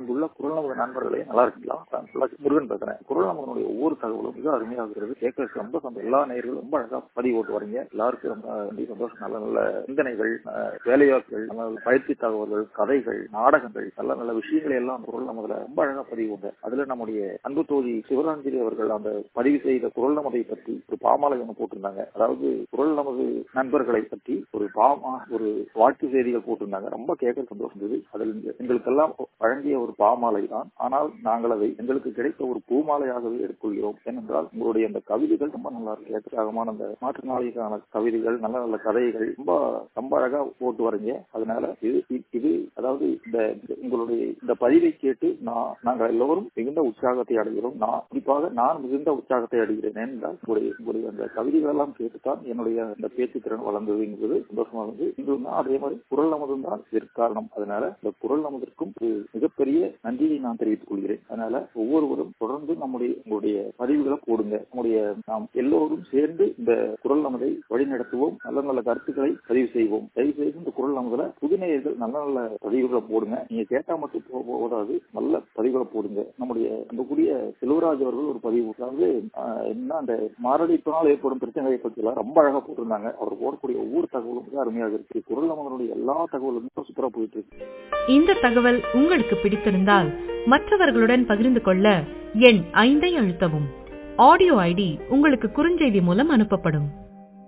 இங்குள்ள குரல் நமது நண்பர்களே நல்லா இருக்கீங்களா நான் ஃபுல்லா முருகன் பேசுறேன் குரல் நமதனுடைய ஒவ்வொரு தகவலும் மிக அருமையாக இருக்கிறது கேட்கறதுக்கு ரொம்ப சந்தோஷம் எல்லா நேயர்களும் ரொம்ப அழகா பதிவு போட்டு வரீங்க எல்லாருக்கும் ரொம்ப நன்றி சந்தோஷம் நல்ல நல்ல சிந்தனைகள் அஹ், வேலையாட்கள் நல்ல நல்ல பயிற்சி தகவல்கள் கதைகள் நாடகங்கள் நல்ல நல்ல விஷயங்களை எல்லாம் குரல் நமதுல ரொம்ப அழகா பதிவு கொண்ட அதுல நம்முடைய அன்பு தோழி சிவராஞ்சலி அவர்கள் அந்த பதிவு செய்த குரல் நமதை பற்றி ஒரு பாமாலை ஒன்று போட்டிருந்தாங்க அதாவது குரல் நமது நண்பர்களை பற்றி ஒரு பாமா ஒரு வாழ்த்து செய்திகள் போட்டிருந்தாங்க ரொம்ப கேட்க சந்தோஷம் இருந்தது அதில் எங்க- எங்களுக்கெல்லாம் வழங்கிய ஒரு பாமாலை தான் ஆனால் நாங்கள் அதை எங்களுக்கு கிடைத்த ஒரு பூமாலையாகவே எடுத்துக்கொள்கிறோம் ஏனென்றால் உங்களுடைய அந்த கவிதைகள் ரொம்ப நல்லா இருக்கு ஏற்றகமான அந்த மாற்றுநாளிக்கான கவிதைகள் நல்ல நல்ல கதைகள் ரொம்ப ரொம்ப அழகா போட்டு வரீங்க அதனால இது இ- இது அதாவது இந்த இந்த- உங்களுடைய இந்த பதிவை கேட்டு நான் நாங்கள் எல்லோரும் மிகுந்த உற்சாகத்தை அடைகிறோம் நான் குறிப்பாக நான் மிகுந்த உற்சாகத்தை அடைகிறேன் ஏனென்றால் உங்களுடைய உங்களுடைய அந்த கவிதைகள் எல்லாம் கேட்டுத்தான் என்னுடைய இந்த பேச்சு திறன் வளர்ந்தது என்பது சந்தோஷமாக இருந்தது இன்றும் தான் அதே மாதிரி குரல் நமதும் தான் இதற்கு காரணம் அதனால இந்த குரல் நமதிற்கும் ஒரு மிகப்பெரிய நன்றியை நான் தெரிவித்துக் கொள்கிறேன் அதனால ஒவ்வொருவரும் தொடர்ந்து நம்முடைய உங்களுடைய பதிவுகளை போடுங்க நம்முடைய நாம் எல்லோரும் சேர்ந்து இந்த குரல் நமதை வழிநடத்துவோம் நல்ல நல்ல கருத்துக்களை பதிவு செய்வோம் தயவு செய்து இந்த குரல் நமதுல புதுநேயர்கள் நல்ல நல்ல பதிவுகளை போடுங்க நீங்க கேட்டா மட்டும் போ- போதாது நல்ல பதிவுகளை போடுங்க நம்முடைய அன்புக்குரிய செல்வராஜ் அவர்கள் ஒரு பதிவு அதாவது ஆஹ், என்ன அந்த மாரடைப்பினால் ஏற்படும் பிரச்சனைகளை பற்றி எல்லாம் ரொம்ப அழகா போட்டிருந்தாங்க அவர் போடக்கூடிய ஒவ்வொரு தகவலும் மிக அருமையாக இருக்கு குரல் நமதனுடைய எல்லா தகவலும் ரொம்ப சூப்பரா போயிட்டு இருக்கு இந்த தகவல் உங்களுக்கு பிடித்திருந்தால் மற்றவர்களுடன் பகிர்ந்து கொள்ள எண் ஐந்தை அழுத்தவும் ஆடியோ ஐடி உங்களுக்கு குறுஞ்செய்தி மூலம் அனுப்பப்படும்